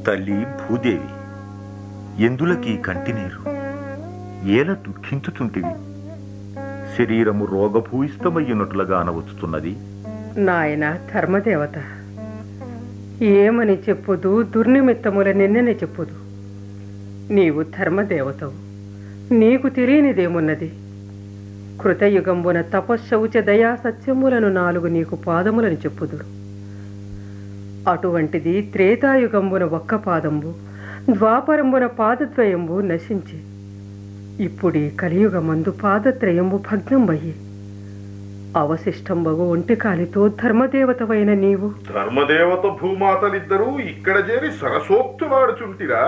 తల్లి భూదేవి ఎందులకీ కంటినీరు ఏల దుఃఖించుచుంటివి శరీరము రోగభూయిష్టమయ్యున్నట్లుగా అనవచ్చుతున్నది నాయన ధర్మదేవత ఏమని చెప్పుదు దుర్నిమిత్తముల నిన్ననే చెప్పుదు నీవు ధర్మదేవతవు నీకు తెలియనిదేమున్నది కృతయుగంబున తపశ్శౌచ దయా సత్యములను నాలుగు నీకు పాదములను చెప్పుదురు అటువంటిది త్రేతాయుగంబున ఒక్క పాదంబు ద్వాపరంబున పాదద్వయంబు నశించి ఇప్పుడీ కలియుగమందు పాదత్రయంబు భగ్నంబయ్యి అవశిష్టంబగు ఒంటి కాలితో ధర్మదేవతవైన నీవు ధర్మదేవత భూమాతలిద్దరూ ఇక్కడ చేరి సరసోక్తులాడుచుంటిరా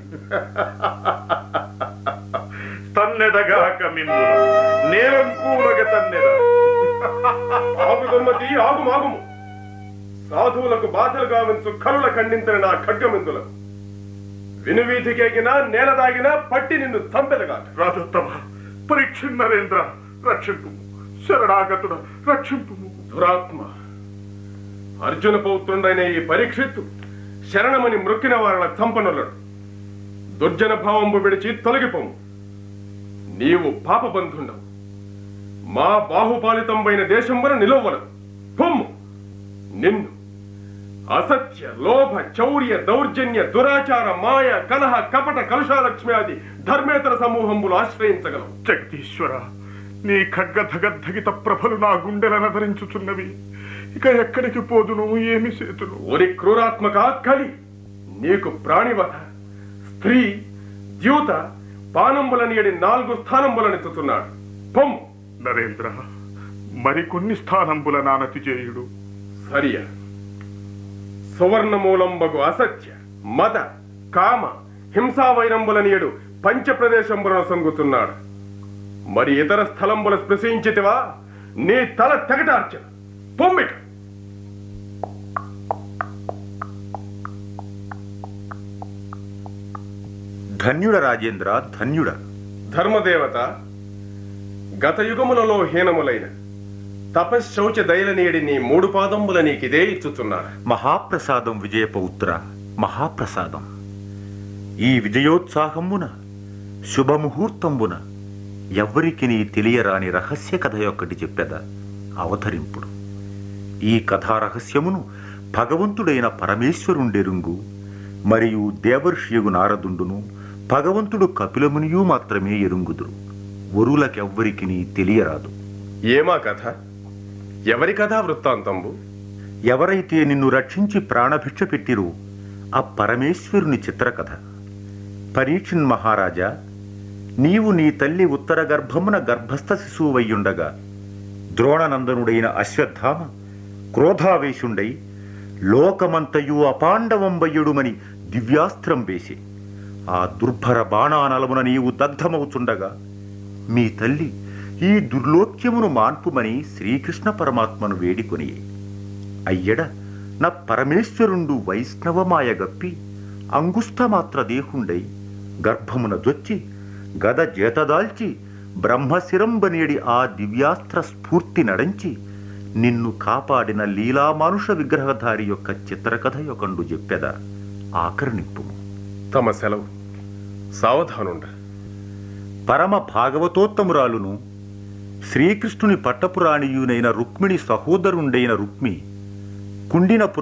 తన్నెదగాక మిమ్ము నేలంకూలగ తన్నెద ఆగు గమ్మతి ఆగు మాగుము సాధువులకు బాధలు గావించు కరుల ఖండించిన నా ఖడ్గమిందులకు వినువీధికెగినా నేల దాగినా పట్టి నిన్ను చంపెదగాక రాజోత్తమ పరీక్ష నరేంద్ర రక్షింపు శరణాగతుడ రక్షింపు దురాత్మ అర్జున పౌత్రుడైన ఈ పరీక్షిత్తు శరణమని మృక్కిన వారిన చంపనులడు దుర్జన భావంబు విడిచి తొలగిపోము నీవు పాపబంధుండవు మా బాహుపాలితంబైన దేశంబున నిలవలను పొమ్ము నిన్ను అసత్య లోభ చౌర్య దౌర్జన్య దురాచార మాయ కలహ కపట కలుషాలక్ష్మి ఆది ధర్మేతర సమూహంబులు ఆశ్రయించగలవు జగదీశ్వర నీ ఖడ్గధగద్ధగిత ప్రభలు నా గుండెలనధరించుచున్నవి ఇక ఎక్కడికి పోదును ఏమి చేతును ఒరి క్రూరాత్మక కలి నీకు ప్రాణివధ స్త్రీ ద్యూత పానంబులనియడి నాలుగు స్థానంబులనెత్తుతున్నాడు పొమ్ము నరేంద్ర మరికొన్ని స్థానంబుల నానతి చేయుడు సరియ సువర్ణమూలంబగు అసత్య మద కామ హింసావైరంబులనియడు పంచప్రదేశంబులను సంగుతున్నాడు మరి ఇతర స్థలంబుల స్పృశించితివా నీ తల తెగటార్చన పొమ్మిక ధన్యుడ రాజేంద్ర ధన్యుడ ధర్మదేవత గత యుగములలో హీనములైన తపశ్శౌచ దయలనేడి నీ మూడు పాదంబుల నీకిదే ఇచ్చుతున్నాడు మహాప్రసాదం విజయపౌత్ర మహాప్రసాదం ఈ విజయోత్సాహమున శుభముహూర్తంబున ఎవ్వరికి నీ తెలియరాని రహస్య కథ యొక్కటి చెప్పెద అవతరింపుడు ఈ కథా రహస్యమును భగవంతుడైన పరమేశ్వరుండెరుంగు మరియు దేవర్షియగు నారదుండును భగవంతుడు కపిలమునియు మాత్రమే ఎరుంగుదురు వరులకెవ్వరికి నీ తెలియరాదు ఏమా కథ ఎవరి కథా వృత్తాంతంబు ఎవరైతే నిన్ను రక్షించి ప్రాణభిక్ష పెట్టిరో ఆ పరమేశ్వరుని చిత్రకథ పరీక్షిన్ మహారాజా నీవు నీ తల్లి ఉత్తర గర్భమున గర్భస్థ శిశువయ్యుండగా ద్రోణనందనుడైన అశ్వత్థామ క్రోధావేశుండై లోకమంతయు అపాండవంబయ్యుడుమని దివ్యాస్త్రం వేసి ఆ దుర్భర బాణానలమున నీవు దగ్ధమవుచుండగా మీ తల్లి ఈ దుర్లోక్యమును మాన్పుమని శ్రీకృష్ణ పరమాత్మను వేడికొని అయ్యడ నా పరమేశ్వరుండు వైష్ణవమాయ గప్పి అంగుష్టమాత్ర దేహుండై గర్భమున దొచ్చి గద జేతదాల్చి బ్రహ్మశిరంబనేడి ఆ దివ్యాస్త్ర స్ఫూర్తి నడంచి నిన్ను కాపాడిన లీలామానుష విగ్రహధారి యొక్క చిత్రకథ యొకండు చెప్పెద ఆకర్ణింపు తమ సెలవు సావధానుండ పరమ భాగవతోత్తమురాలును శ్రీకృష్ణుని పట్టపురాణియునైన రుక్మిణి సహోదరుండైన రుక్మి కుండిన